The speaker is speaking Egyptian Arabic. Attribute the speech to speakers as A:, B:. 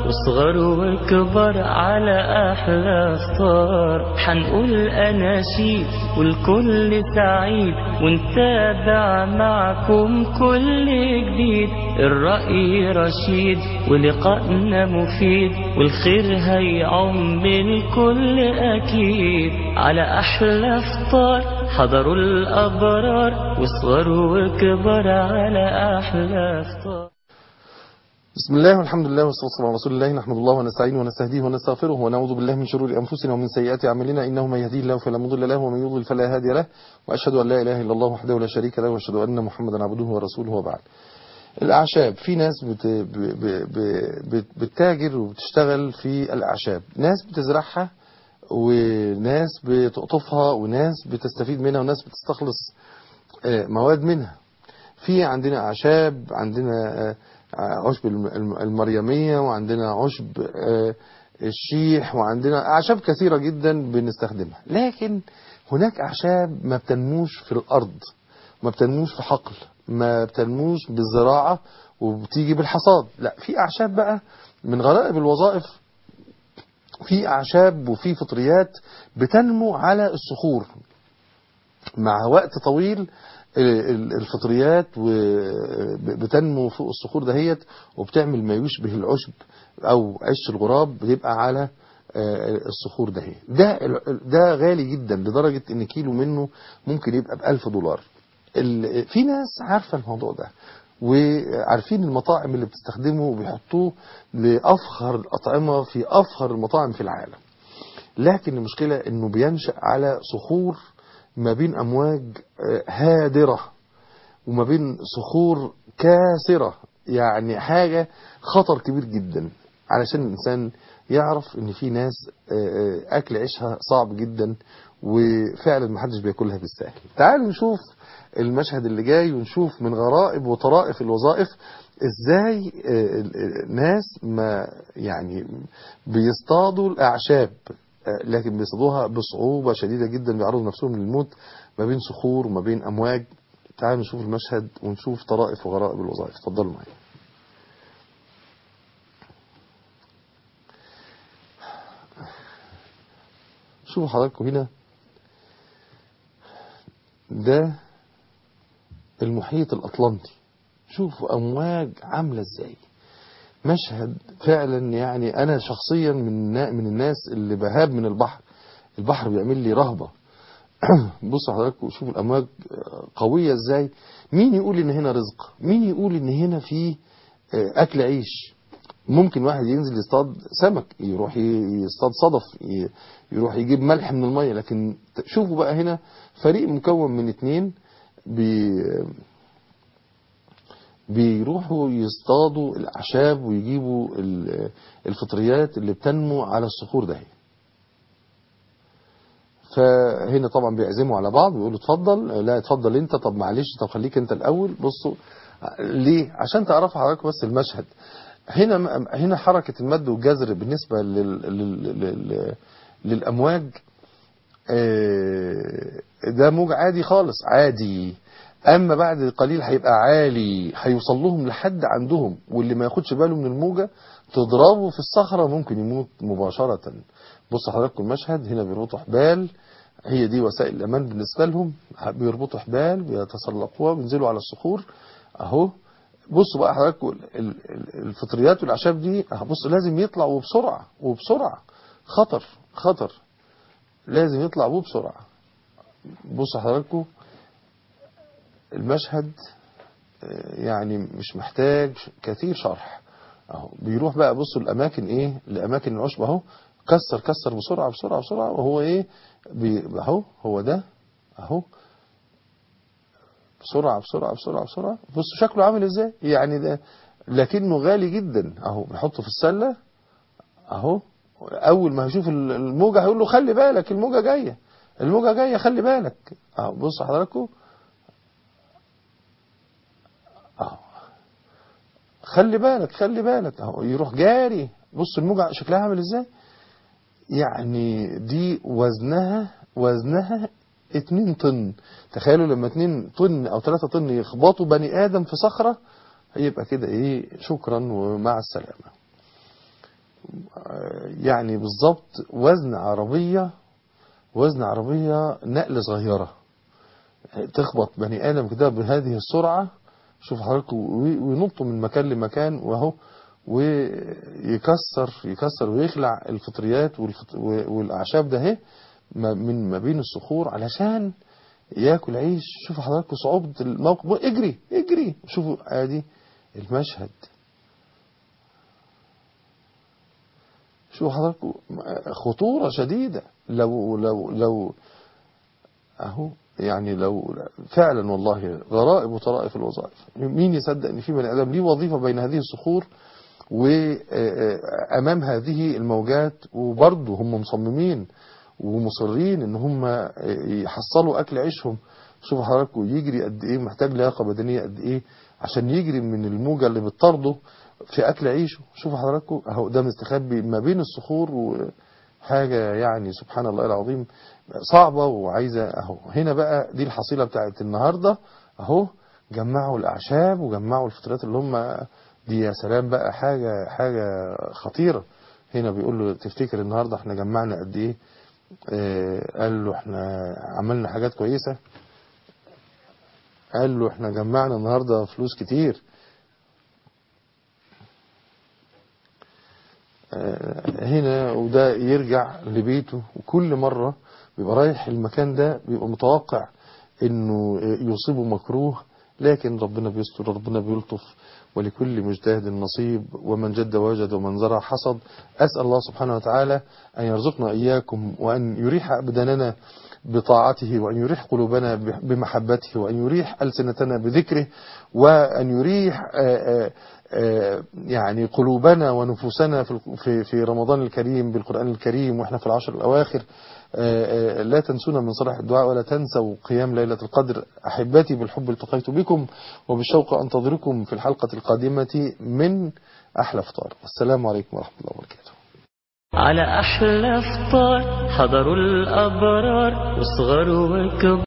A: واصغر وكبر على أحلى فطار حنقول أناشيد والكل سعيد ونتابع معكم كل جديد الرأي رشيد ولقائنا مفيد والخير هيعم الكل أكيد على أحلى فطار حضروا الأبرار واصغروا وكبر على أحلى فطار
B: بسم الله والحمد لله والصلاة والسلام على رسول الله نحمد الله ونستعينه ونستهديه ونستغفره ونعوذ بالله من شرور أنفسنا ومن سيئات أعمالنا إنه من يهديه الله فلا مضل له ومن يضلل فلا هادي له وأشهد أن لا إله إلا الله وحده لا شريك له وأشهد أن محمدا عبده ورسوله وبعد الأعشاب في ناس بت... ب... ب... ب... بتتاجر وبتشتغل في الأعشاب ناس بتزرعها وناس بتقطفها وناس بتستفيد منها وناس بتستخلص مواد منها في عندنا أعشاب عندنا عشب المريمية وعندنا عشب الشيح وعندنا أعشاب كثيرة جدا بنستخدمها لكن هناك أعشاب ما بتنموش في الأرض ما بتنموش في حقل ما بتنموش بالزراعة وبتيجي بالحصاد لا في أعشاب بقى من غرائب الوظائف في أعشاب وفي فطريات بتنمو على الصخور مع وقت طويل الفطريات بتنمو فوق الصخور دهيت وبتعمل ما يشبه العشب او عش الغراب بيبقى على الصخور دهيت ده ده غالي جدا لدرجة ان كيلو منه ممكن يبقى بألف دولار في ناس عارفة الموضوع ده وعارفين المطاعم اللي بتستخدمه وبيحطوه لأفخر الأطعمة في أفخر المطاعم في العالم لكن المشكلة انه بينشأ على صخور ما بين أمواج هادرة وما بين صخور كاسرة يعني حاجة خطر كبير جدا علشان الإنسان يعرف ان في ناس أكل عيشها صعب جدا وفعلا محدش بياكلها بالسهل تعالوا نشوف المشهد اللي جاي ونشوف من غرائب وطرائف الوظائف ازاي ناس ما يعني بيصطادوا الأعشاب لكن بيصطادوها بصعوبة شديدة جدا بيعرضوا نفسهم للموت ما بين صخور وما بين أمواج تعالوا نشوف المشهد ونشوف طرائف وغرائب الوظائف اتفضلوا معايا شوفوا حضراتكم هنا ده المحيط الأطلنطي شوفوا أمواج عاملة ازاي مشهد فعلا يعني أنا شخصيا من من الناس اللي بهاب من البحر البحر بيعمل لي رهبة بصوا حضراتكم شوفوا الأمواج قوية ازاي مين يقول ان هنا رزق مين يقول ان هنا في أكل عيش ممكن واحد ينزل يصطاد سمك يروح يصطاد صدف يروح يجيب ملح من المية لكن شوفوا بقى هنا فريق مكون من اتنين بي بيروحوا يصطادوا الأعشاب ويجيبوا الفطريات اللي بتنمو على الصخور ده فهنا طبعا بيعزموا على بعض ويقولوا اتفضل لا اتفضل انت طب معلش طب خليك انت الاول بصوا ليه عشان تعرفوا حضراتكم بس المشهد هنا هنا حركة المد والجزر بالنسبة لل لل لل للأمواج ده موج عادي خالص عادي اما بعد قليل هيبقى عالي هيوصل لهم لحد عندهم واللي ما ياخدش باله من الموجة تضربه في الصخرة ممكن يموت مباشرة بص حضراتكم المشهد هنا بيربطوا حبال هي دي وسائل الامان بالنسبة لهم بيربطوا حبال بيتسلقوها بينزلوا على الصخور اهو بصوا بقى حضراتكم الفطريات والاعشاب دي بص لازم يطلعوا بسرعة وبسرعة خطر خطر لازم يطلعوا بسرعة بصوا حضراتكم المشهد يعني مش محتاج كثير شرح اهو بيروح بقى بصوا الاماكن ايه لاماكن العشب اهو كسر كسر بسرعه بسرعه بسرعه وهو ايه اهو هو ده اهو بسرعه بسرعه بسرعه بسرعه بصوا شكله عامل ازاي يعني ده لكنه غالي جدا اهو بيحطه في السله اهو اول ما هيشوف الموجه هيقول له خلي بالك الموجه جايه الموجه جايه خلي بالك اهو بصوا حضراتكم اهو خلي بالك خلي بالك اهو يروح جاري بص الموجة شكلها عامل ازاي يعني دي وزنها وزنها 2 طن تخيلوا لما 2 طن او 3 طن يخبطوا بني ادم في صخرة هيبقى كده ايه شكرا ومع السلامة يعني بالظبط وزن عربية وزن عربية نقلة صغيرة تخبط بني آدم كده بهذه السرعة شوف حضرتك وينطوا من مكان لمكان وهو ويكسر يكسر ويخلع الفطريات والفط... والأعشاب ده اهي من ما بين الصخور علشان ياكل عيش شوفوا حضراتكم صعوبة الموقف اجري اجري شوفوا ادي المشهد شوفوا حضراتكم خطورة شديدة لو لو لو اهو يعني لو فعلا والله غرائب وطرائف الوظائف مين يصدق ان في بني ادم ليه وظيفة بين هذه الصخور وامام هذه الموجات وبرضه هم مصممين ومصرين ان هم يحصلوا اكل عيشهم شوفوا حضراتكم يجري قد ايه محتاج لياقه بدنيه قد ايه عشان يجري من الموجه اللي بتطرده في اكل عيشه شوفوا حضراتكم اهو ده مستخبي ما بين الصخور وحاجه يعني سبحان الله العظيم صعبه وعايزه اهو هنا بقى دي الحصيله بتاعت النهارده اهو جمعوا الاعشاب وجمعوا الفطريات اللي هم دي يا سلام بقى حاجه حاجه خطيره هنا بيقول له تفتكر النهارده احنا جمعنا قد ايه آه قال له احنا عملنا حاجات كويسة قال له احنا جمعنا النهاردة فلوس كتير آه هنا وده يرجع لبيته وكل مرة بيبقى رايح المكان ده بيبقى متوقع انه يصيبه مكروه لكن ربنا بيستر ربنا بيلطف ولكل مجتهد نصيب ومن جد وجد ومن زرع حصد أسأل الله سبحانه وتعالى أن يرزقنا إياكم وأن يريح أبداننا بطاعته وأن يريح قلوبنا بمحبته وأن يريح ألسنتنا بذكره وأن يريح آآ آآ يعني قلوبنا ونفوسنا في في رمضان الكريم بالقرآن الكريم وإحنا في العشر الأواخر لا تنسونا من صلاح الدعاء ولا تنسوا قيام ليلة القدر أحبتي بالحب التقيت بكم وبالشوق أنتظركم في الحلقة القادمة من أحلى فطار والسلام عليكم ورحمة الله وبركاته
A: على أحلى فطار حضروا الأبرار وصغروا وكبار